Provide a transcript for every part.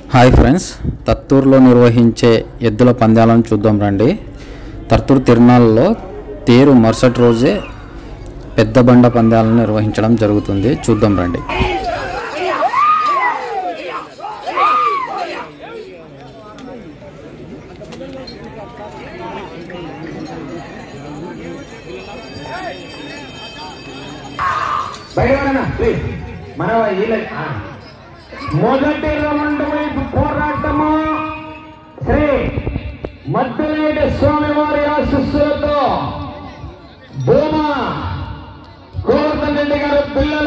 Hi friends తత్తూరులో నిర్వహించే ఎద్దుల పందాలను చూద్దాం రండి తత్తూరు తిరునాళ్ళలో తేరు మరుసటి రోజే పెద్ద బండ పందాలను నిర్వహించడం జరుగుతుంది చూద్దాం రండి బయటపడనా ప్లీజ్ మన వీళ్ళ ఆ. మొదటి రౌండ్ వైపు పోరాటము శ్రీ మద్దలేటి స్వామి వారి ఆశస్సులతో భూమా గోవర్ధన్ రెడ్డి గారు పిల్లల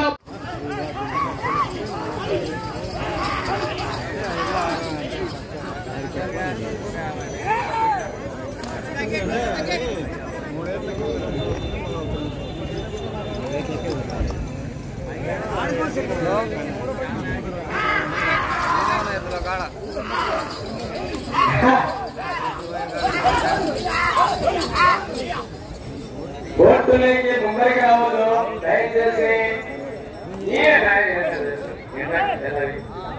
కోర్టులోకి ముందరికి రావద్దు దయచేసి ఏ రాయి చేస్తారు? ఏ రాయి చేస్తారు?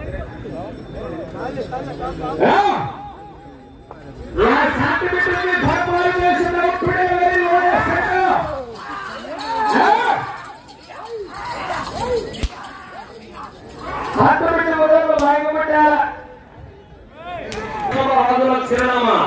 ఆ! నా సర్టిఫికెట్ని భర్పాలు చేసిన ఇప్పుడే వెళ్ళి ఓడేస్తాడు. ఆ! సర్టిఫికెట్ వదలు లాగబడ్డా రాజుల చిరునామా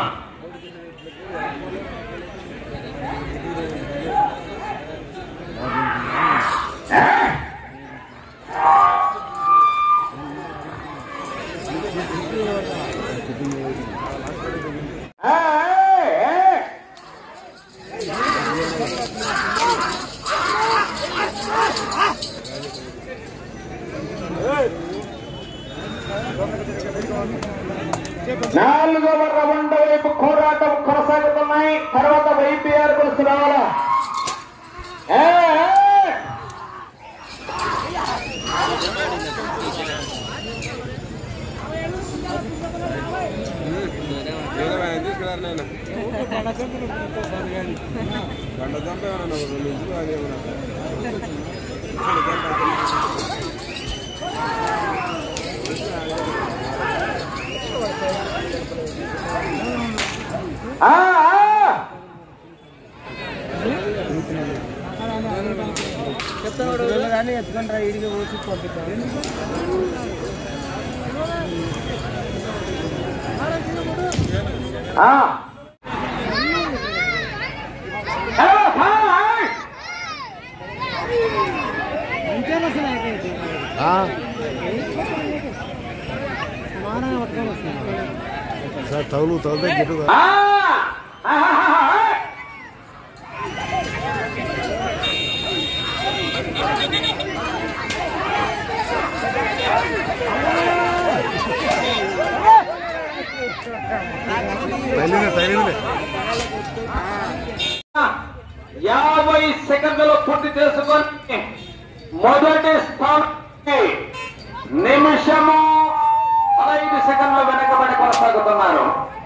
నాలుగవ రౌండ్ వైపు పోరాటం కొనసాగుతున్నాయి తర్వాత వైపీఆర్ కొలుసు రావాలా ఏ, ఏ! తీసుకురారు నేను గంట చంపేమన్నా రెండు ఇంచులు అదేమన్నా ఆ, ఆ! ఆ. ఆ, ఆ, ఆ! సార్ తగులు తగులుతే గిట్టు ఆ! ఆహాహాహా! తగిలిందే తగిలిందే యాభై సెకండ్లు పూర్తి చేసుకొని మొదటి స్థానానికి నిమిషము పదహైదు సెకండ్లు వెనకబడి కొనసాగుతున్నారు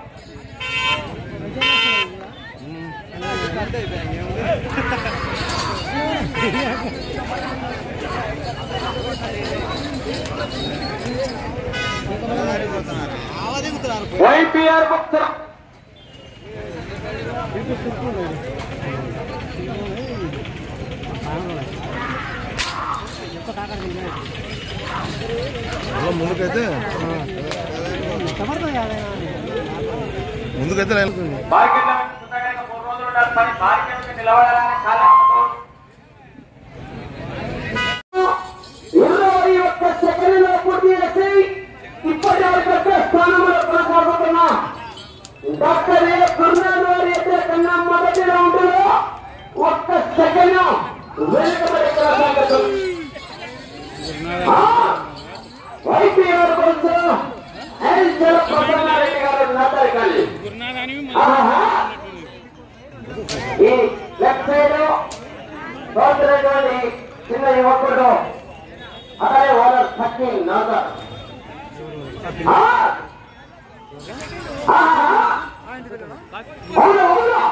వైపీఆర్ భక్తులు అలా ముందుకైతే ముందుకైతే వెళ్తుంది మార్కెట్లో పెట్టుకుంటాడని మూడు రోజులు నడపాలి మార్కెట్కి నిలబడాలని కాలం ఇరవై ఒక్క సెకండ్లో పూర్తి చేసి ఇప్పటి వరకు ఒకే స్థానంలో కొనసాగుతున్నా డాక్టర్ ఏ కరుణాను వారి ఇద్దరు కన్నా మొదటి రౌండ్ లో ఒక్క సెకండ్ వెనుకబడి కొనసాగుతుంది ఆ! వైపీఆర్ కోసం ఎల్ ప్రసన్నారెడ్డి గారు నాటకాలి ఆహా! ఈ లెఫ్ట్ సైడ్ తోచినటువంటి చిన్న యువకుడు అతనే ఓనర్ సచిన్ నాగర్ ఆ! ఆహా! అవును అవును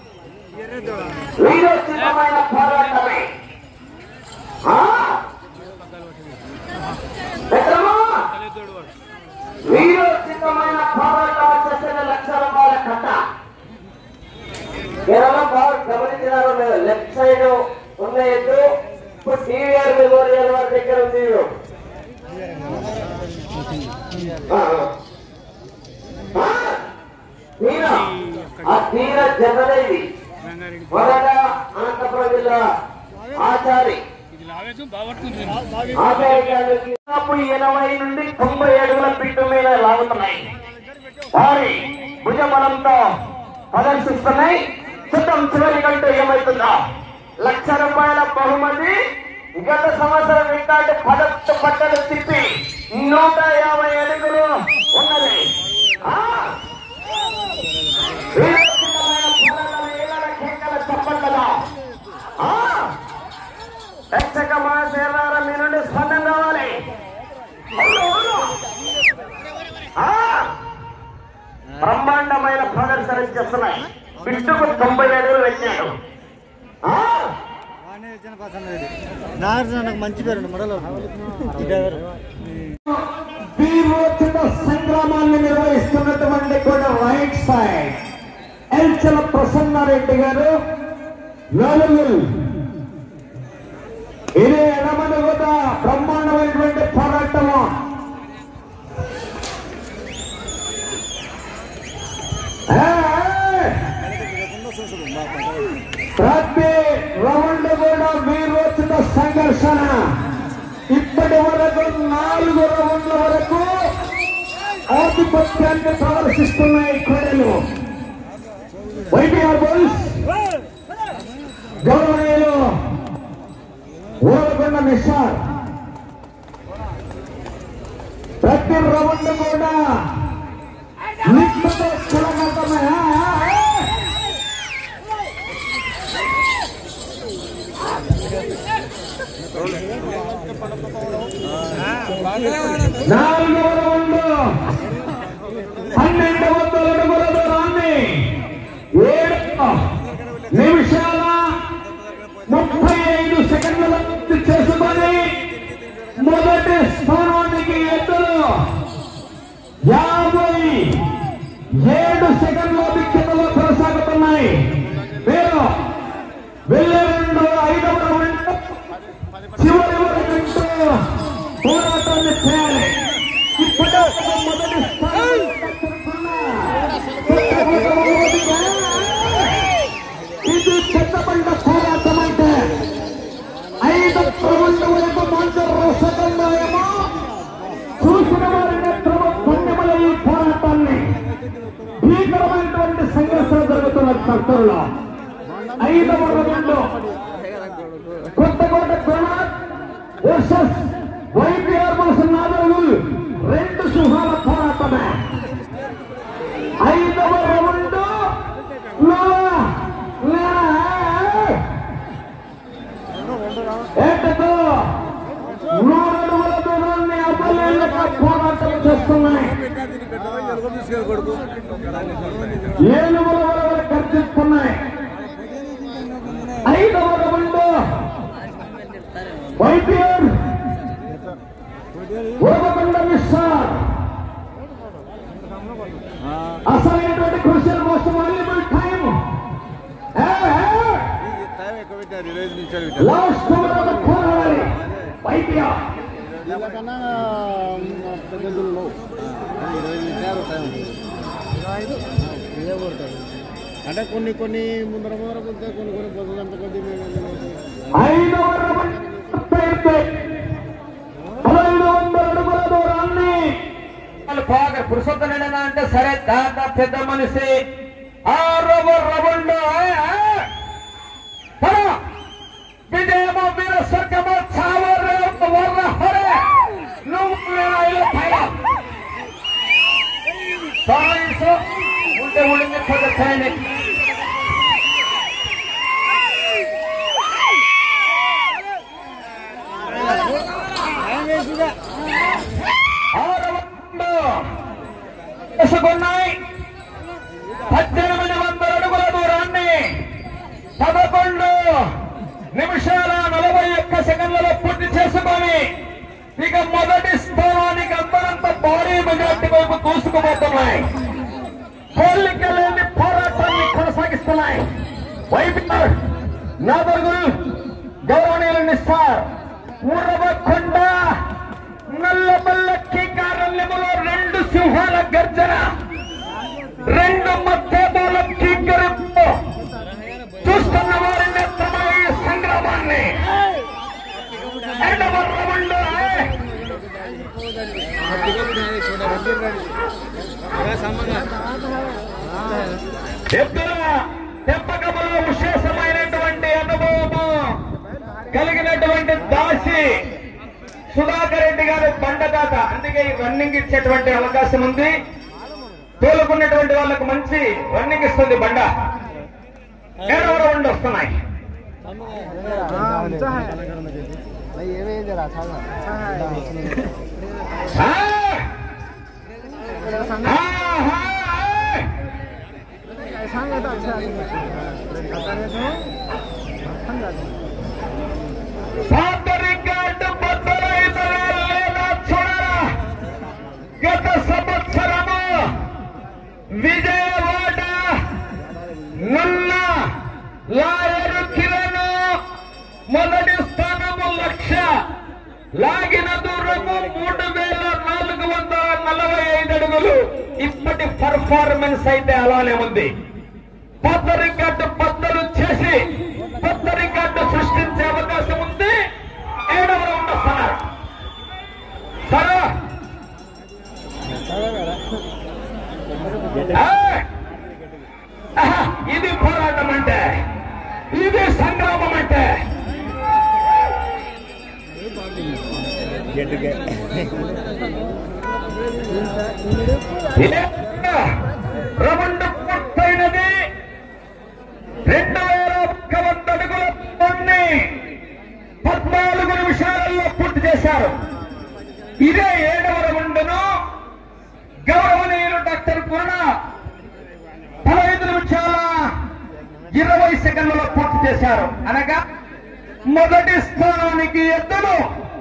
వీరోచితమైన పోరాటమే ఆ? మిత్రమా వీర కేవలం బాగా గమనించినారో లేదు లెఫ్ట్ సైడ్ ఉన్న ఎద్దు ఇప్పుడు టీవీఆర్ మెమోరియల్ వారి దగ్గర ఉంది ఆ, ఆ. తీర ఆ తీర జనరేది మొదట అనంతపురం జిల్లా ఆచారి ఆచార్యాలకి అప్పుడు ఎనభై నుండి తొంభై అడుగుల పిట్టు మీద లాగుతున్నాయి వారి భుజబలంతో ప్రదర్శిస్తున్నాయి చూద్దాం చివరి కంటూ ఏమవుతుందా లక్ష రూపాయల బహుమతి గత సంవత్సరం రికార్డు పదత్తు పట్టలు తిప్పి నూట యాభై అడుగులు ఉన్నది ఆ! వీరోచితమైన పోరాటాల ఏళ్ళ కేకల చప్పట్లతో, ఆ! ప్రేక్షక మహాశయులారా మీ నుండి స్పందన రావాలి అవును, అవును. ఆ! బ్రహ్మాండమైన ప్రదర్శన చేస్తున్నాయి బిట్టుకు తొంభై అడుగులు పెట్టాడు ఆ! నాకు మంచి పేరు మడలో వీరోచిత సంగ్రామాన్ని నిర్వహిస్తున్నటువంటి కూడా రైట్ సైడ్ ఎల్చల ప్రసన్నారెడ్డి గారు నలుగురు ఇది ఎడమని కూడా బ్రహ్మాండమైనటువంటి పోరాటము ఏ, ఏ! ప్రతి రౌండ్ కూడా వీరోచిత సంఘర్షణ ఇప్పటి వరకు నాలుగు రౌండ్ల వరకు ఆధిపత్యాన్ని ప్రదర్శిస్తున్నాయి క్రీడలు వైటీఆర్ బుల్స్ గౌరవనీయులు ఊరకొండ నిషార్ ప్రతి రౌండ్ కూడా నిప్పుతో కులమతమే నాలుగవ రౌండ్ పన్నెండు వందల అడుగుల దూరాన్ని ఏడు నిమిషాల ముప్పై ఐదు సెకండ్ల పూర్తి చేసుకొని మొదటి స్థానానికి ఎద్దులు యాభై ఏడు సెకండ్ల దిక్కులో కొనసాగుతున్నాయి మీరు వెళ్ళే రెండు ఐదవ రౌండ్ చివరి వరకు పోరాటాన్ని చేయాలి ఇప్పటి వరకు మొదటి స్థానంలో దక్కించుకున్న ఇది పెద్దబండ పోరాటం అంటే ఐదు రౌండ్ వరకు మంచి రసకంగా ఏమో చూసిన వారి నేత్రము పుణ్యముల ఈ పోరాటాన్ని భీకరమైనటువంటి సంఘర్షణ జరుగుతున్న భక్తుల్లో ఐదవ round Kothakota Gurunath versus YPR మనసు నాదరులు రెండు సింహాల పోరాటమే ఐదవ రౌండ్ ఏటతో నూరడుగుల దూరాన్ని అబ్బలేళ్ళక పోరాటం చేస్తున్నాయి కొడుకు ఏనుగుల వలన గర్జిస్తున్నాయి ఐదవ రౌండ్ వైద్యర్ ఊరకొండ మిస్టర్ అసలైనటువంటి crucial most valuable time time ఎక్కువ పెట్టారు ఇరవై ఐదు నిమిషాలు పెట్టారు లాస్ట్ ఓవర్ పోరాడాలి వైద్య వీళ్ళకన్నా పెద్దలు ఇరవై ఐదు నిమిషాలు టైం ఇదే కొడతారు అంటే కొన్ని కొన్ని ముందర ముందర కొద్దిగా కొన్ని కొన్ని పొద్దులు అంత కొద్ది ఐదవ రౌండ్ పూర్తయితే పదహైదు వందల అడుగుల దూరాన్ని బాగా పురుషోత్తనుడేనా అంటే సరే దాదా పెద్ద మనిషి ఆరవ రౌండ్ విజయమో వీర స్వర్గమో చావో రేపు వర్ర హరే నువ్వు నేను ఇలా పైన సాయిసు ఉంటే ఉడికి పద సైనిక్ వేసుకున్నాయి పద్దెనిమిది వందల అడుగుల దూరాన్ని పదకొండు నిమిషాల నలభై ఒక్క సెకండ్లలో పూర్తి చేసుకొని ఇక మొదటి స్థానానికి అందరంత భారీ మెజార్టీ వైపు దూసుకుపోతున్నాయి పోలిక లేని పోరాటాన్ని కొనసాగిస్తున్నాయి వైపిఆర్ నాదరుగుల్ గౌరవనీయులు నిస్సార్ ఊరవకొండ నల్లబల్ల కీకారణ్యములో రెండు సింహాల గర్జన రెండు మధ్యబాల కీకరింపు చూస్తున్న వారిని తమ ఈ సంగ్రామాన్ని రెండవ రౌండ్ ఎద్దుల పెంపకములో విశేషమైనటువంటి అనుభవము కలిగినటువంటి దాసి సుధాకర్ రెడ్డి గారు బండదాత అందుకే ఈ రన్నింగ్ ఇచ్చేటువంటి అవకాశం ఉంది తోలుకున్నటువంటి వాళ్ళకు మంచి రన్నింగ్ ఇస్తుంది బండ ఏడవ రౌండ్ వస్తున్నాయి ఆ! ఆహా! పాత రికార్డు బద్దలైతదా లేదా చూడరా గత సంవత్సరము విజయవాడ నున్న లాయరు కిరణ్ మొదటి స్థానము లక్ష లాగిన దూరము మూడు వేల నాలుగు వందల నలభై ఐదు అడుగులు ఇప్పటి పర్ఫార్మెన్స్ అయితే అలానే ఉంది కొత్త రికార్డు బద్దలు చేసి కొత్త రికార్డు సృష్టించే అవకాశం ఉంది ఏడవ రౌండ్ వస్తున్నారు సరే ఏయ్! ఆహా, ఇది పోరాటం అంటే ఇది సంగ్రామం అంటే ఇదే రౌండ్ పూర్తయినది రెండు వేల ఒక్క వంద అడుగుల కొన్ని పద్నాలుగు నిమిషాలలో పూర్తి చేశారు ఇదే ఏడవ రౌండ్ను గౌరవనీయులు డాక్టర్ పూర్ణ పదహైదు నిమిషాల ఇరవై సెకండ్లలో పూర్తి చేశారు అనగా మొదటి స్థానానికి ఎద్దులు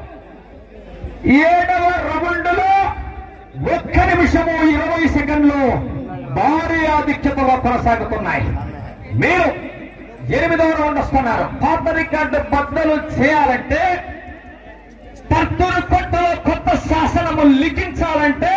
ఏడవ రౌండ్లో ఒక్క నిమిషము ఇరవై సెకండ్లు భారీ ఆధిక్యతలో కొనసాగుతున్నాయి మీరు ఎనిమిదవ రౌండ్ వస్తున్నారు పాత రికార్డు బద్దలు చేయాలంటే తర్తూరు కొట్టలో కొత్త శాసనము లిఖించాలంటే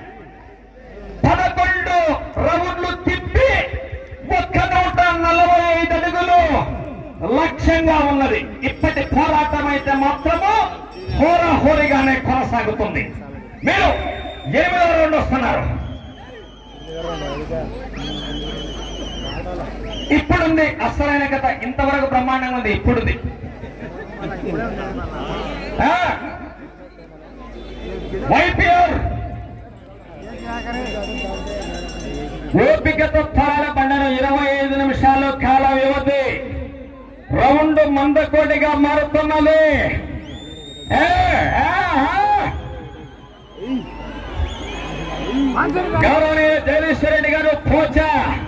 పదకొండు రౌండ్లు తిప్పి ఒక్క నూట నలభై ఐదు అడుగులు లక్ష్యంగా ఉన్నది ఇప్పటి పోరాటం అయితే మాత్రము హోరాహోరీగానే కొనసాగుతుంది మీరు ఎనిమిదవ రౌండ్ వస్తున్నారు ఇప్పుడుంది అసలైన కథ ఇంతవరకు బ్రహ్మాండంగా ఉంది ఇప్పుడుంది ఆ? వైపిఆర్ ఓపికతో త్వరల బండను ఇరవై ఐదు నిమిషాలు కాల వ్యవధి రౌండ్ మందకోటిగా మారుతున్నది ఏ, ఆ, ఆ. గౌరవనీయ జగదీశ్వర రెడ్డి గారు పోచా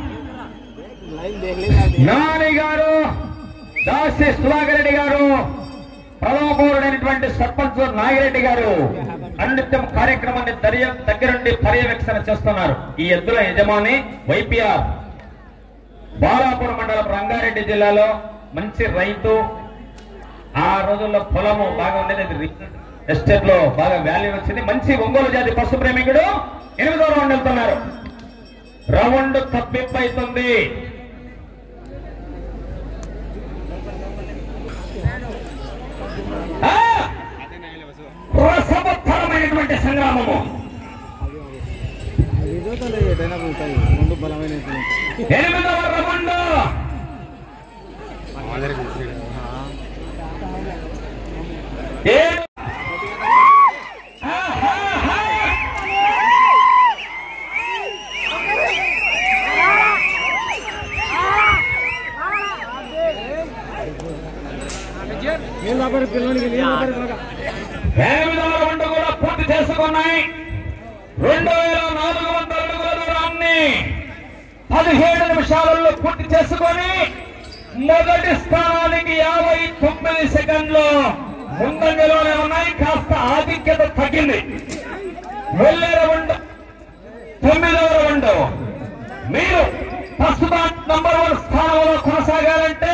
నాని గారు దాసి సుధాకర్ రెడ్డి గారు ప్రథమ పౌరుడైనటువంటి సర్పంచ్ నాగిరెడ్డి గారు అన్నిత్యం కార్యక్రమాన్ని దర్య దగ్గరుండి పర్యవేక్షణ చేస్తున్నారు ఈ ఎద్దుల యజమాని వైపిఆర్ బాలాపూర్ మండలం రంగారెడ్డి జిల్లాలో మంచి రైతు ఆ రోజుల్లో పొలము బాగా ఉండేది అది రి- ఎస్టేట్ లో బాగా వాల్యూ వచ్చింది మంచి ఒంగోలు జాతి పశు ప్రేమికుడు ఎనిమిదో రౌండ్ వెళ్తున్నారు రౌండ్ తప్పింపు అవుతుంది ఆ! రసవత్తరమైనటువంటి సంగ్రామము ముందు బలమైన ఎనిమిదవ రౌండ్ ఏడు ఆహాహా! నీళ్ళు ఆపరి పిల్లలకి నీళ్ళు ఆపరి బాగా ఎనిమిదవ రౌండ్ కూడా పూర్తి చేసుకున్నాయి రెండు వేల నాలుగు వందల అడుగుల దూరాన్ని పదిహేడు నిమిషాలలో పూర్తి చేసుకొని మొదటి స్థానానికి యాభై తొమ్మిది సెకండ్లు ముందంజలోనే ఉన్నాయి కాస్త ఆధిక్యత తగ్గింది వెళ్ళే రౌండ్ తొమ్మిదవ రౌండ్ మీరు ప్రస్తుతం నంబర్ వన్ స్థానంలో కొనసాగి కొనసాగాలంటే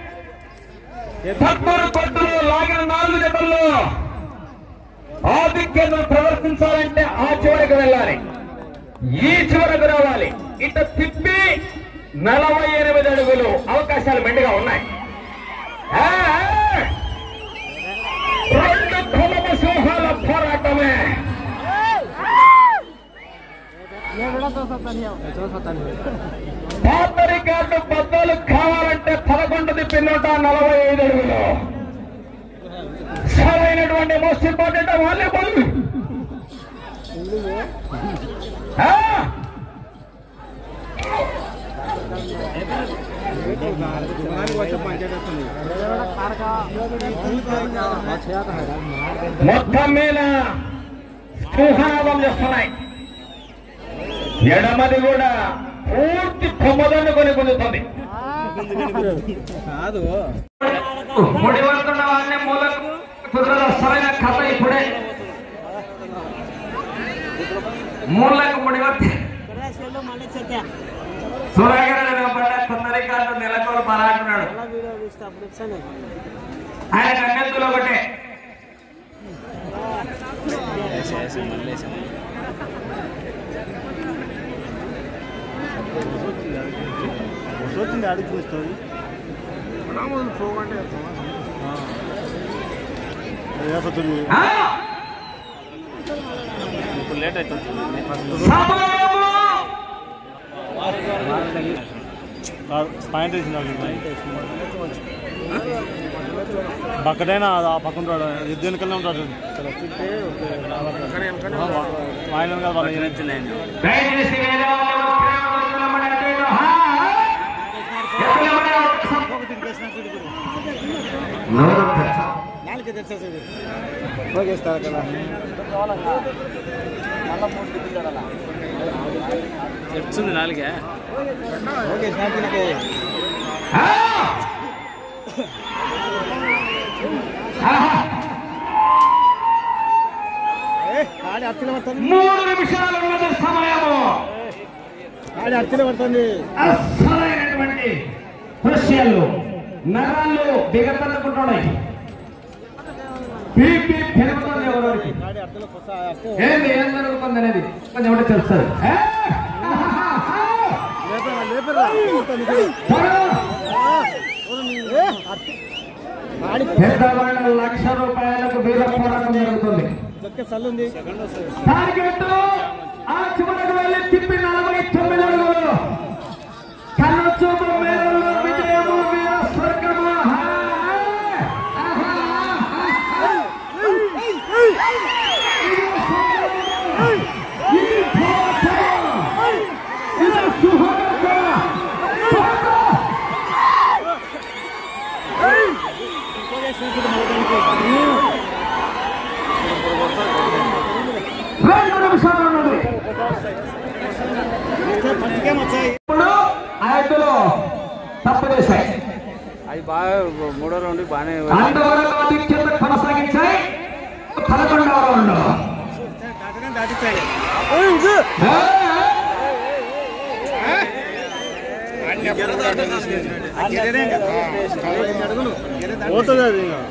తక్కువ కొట్టులో లాగిన నాలుగు జతల్లో ఆధిక్యతను ప్రదర్శించాలంటే ఆ చివరికి వెళ్ళాలి ఈ చివరకు రావాలి ఇట తిప్పి నలభై ఎనిమిది అడుగులు అవకాశాలు మెండుగా ఉన్నాయి ఆ, ఆ. రెండు కులమ సింహాల పోరాటమే పాత రికార్డు బద్దలు కావాలంటే పదకొండు తిప్పి నూట నలభై ఐదు అడుగులు సరైనటువంటి మోస్ట్ ఇంపార్టెంట్ వాలీబాల్ ఆ? మొత్తం మీద సింహానాదం చేస్తున్నాయి ఎడమది కూడా పూర్తి కొమ్మదన్ను కొని పొందుతుంది కాదు ముడి పడుతున్న వాడిని మూలకు కుదరదు సరైన కథ ఇప్పుడే మూలకు ముడి పడితే సూర్యగారు నిలబడ్డ కొందరి కాదు నెలకొలు బలాంటున్నాడు ఆయన గంగత్తులో ఒకటే వచ్చింది అడిగి చూస్తుంది ఆ? లేట్ అవుతుంది సమయము పాయింట్ వేసింది పక్కనైనా ఆ పక్కన ఉంటాడు ఎద్దు వెనకనే ఉంటాడు ఆయన వెనకాల వాళ్ళ దయచేసి వేరే వాళ్ళు ఎవరు ప్రేమ వదులమని అంటే ఇటు, హా? ఎత్తులమని అవకాశం. నోరు తెరచు. పోగేస్తారు కదా చెప్తుంది నాలుగే ఆ? ఆహా. ఆడి అత్తిన పడుతుంది మూడు నిమిషాలు ఉన్నది సమయము ఆడి అత్తిన పడుతుంది అసలైనటువంటి దృశ్యాలు నరాలు దిగతనుకుంటున్నాయి బీపీ పెరుగుతుంది ఎవరికి ఆడి అత్తిన కొత్త ఏంది ఏం జరుగుతుంది అనేది కొంచెం ఎవరికి తెలుస్తుంది ఏ? లేపరా లేపరా ఆడి పెద్దవాళ్ళ లక్ష రూపాయలకు వీర పోరాటం జరుగుతుంది దొక్కే సల్లుంది టార్గెట్ ఆ చివరకు వెళ్ళి తిప్పి నలభై తొమ్మిది అడుగులు కళ్ళ చూపు మేరలో విజయము వీర స్వర్గము ఆహా! ఆహా! ఆహా! ఈ పోరాటం! ఇది సుహృత! రెండు నిమిషాలు ఉన్నది పట్టుకేం వచ్చాయి ఇప్పుడు ఆ ఎద్దులు తప్పు చేశాయి అది బాగా మూడో రౌండ్ బాగానే అంతవరకు ఆధిక్యత కొనసాగించాయి పదకొండవ రౌండ్ దాటించాయి పోతుంది అది ఇంకా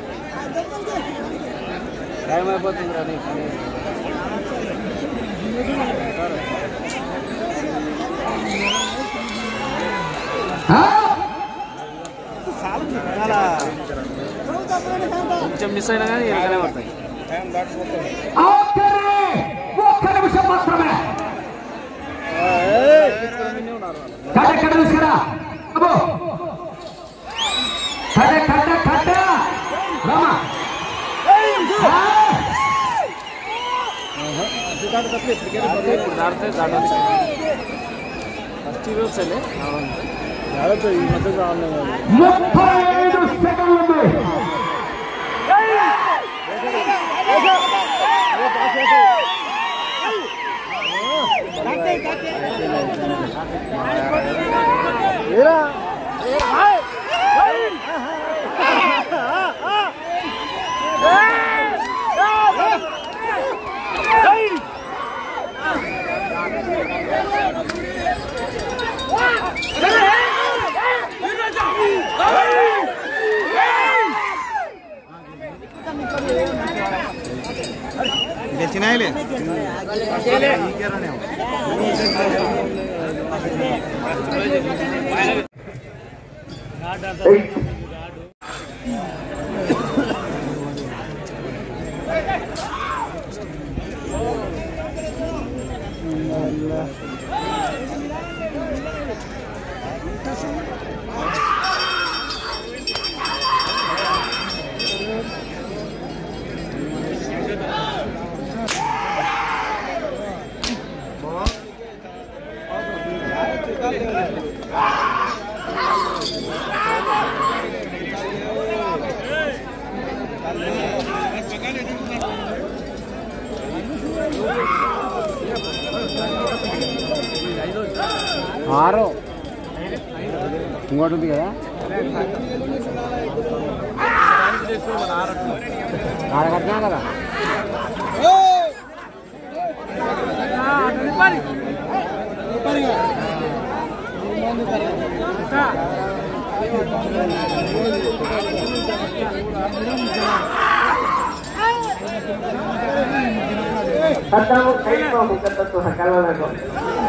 టైం అయిపోతుంది రా నీకు. కొంచెం మిస్ అయినా కానీ వెనకనే పడతాయి ఒక్క నిమిషం మాత్రమే కట్ట కట్ట తీసుకురా అబ్బో కట్ట కట్ట కట్ట రామా ఇప్పుడు దాడితే దాటాలి ఫస్ట్ ఈరోజు సరే ఈ మధ్య కావాలి ముప్పై ఐదు సెకండ్లు ఉంది ఆరు ఇంకోటి ఉంది కదా ఆరు కట్టినా కదా Estamos ahí como que te tu sacarlo de gol.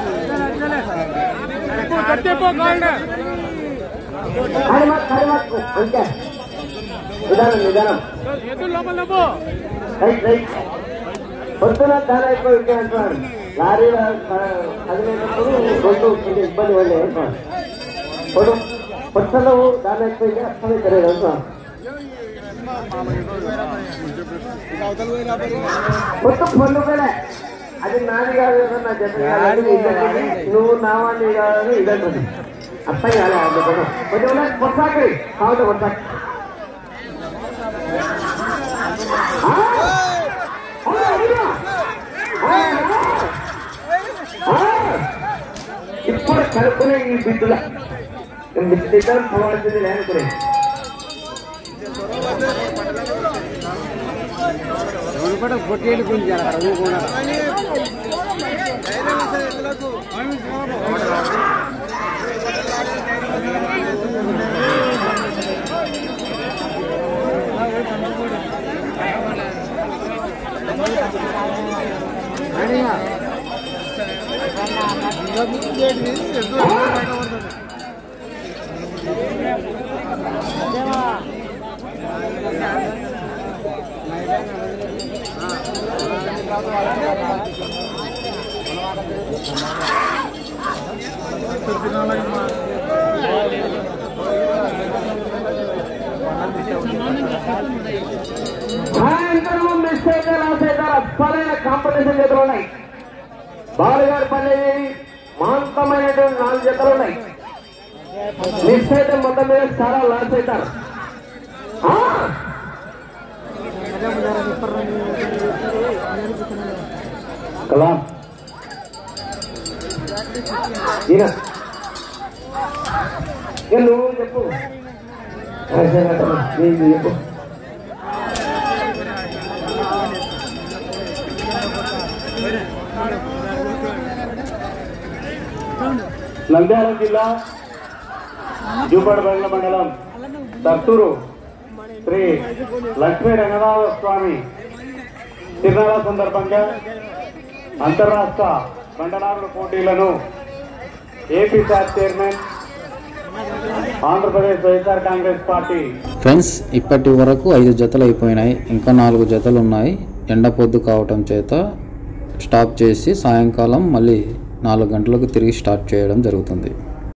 హరిమత్ హరిమత్ అంతే నిదానం నిదానం రైట్ రైట్ పొద్దున చాలా ఎక్కువ ఇంకా అంటున్నాడు లారీ కదిలేటప్పుడు రెండు కొంచెం ఇబ్బంది పడలే అంటున్నాడు పొడు పొట్టలో దాని ఎక్కువ అయితే అర్థమే తెలియదు అంటున్నాడు మొత్తం పొందు పోలే అది నాది కాదు కదా నా జత కాదు అది నీ జత ఇది. నువ్వు నావాన్ని కాదు ఇదంటుంది అర్థం కాలే అందుకోసం కొంచెం పొట్టాకి కావాలి పొట్టాకి ఇప్పుడు కలుపుకునే ఈ బిడ్డల బిడ్డలు పోవాల్సింది లేనుకునే కూడా పొట్టేలు గుంజాలి అక్కడ ఊరుకున్నా సాయంత్రం మిస్ అయితే లాస్ అవుతారు అస్సలైన కాంపిటీషన్ జతలు ఉన్నాయి బాలుగారి పల్లె మాంతమైనటువంటి నాలుగు జతలు ఉన్నాయి మిస్ అయితే మొత్తం మీద చాలా లాస్ అవుతారు ఆ! కలాం ఈయన ఇక నువ్వు చెప్పు నీకు చెప్పు నంద్యాల జిల్లా జూపడబండ్ల మండలం దత్తూరు శ్రీ లక్ష్మీ రంగనాథ స్వామి తిరునాళ సందర్భంగా అంతర్రాష్ట్ర మండలాల పోటీలను AP sir chairman Andhra Pradesh YSR Congress party friends ఇప్పటి వరకు ఐదు జతలు అయిపోయినాయి ఇంకా నాలుగు జతలు ఉన్నాయి ఎండ పొద్దు కావటం చేత స్టాప్ చేసి సాయంకాలం మళ్ళీ నాలుగు గంటలకు తిరిగి స్టార్ట్ చేయడం జరుగుతుంది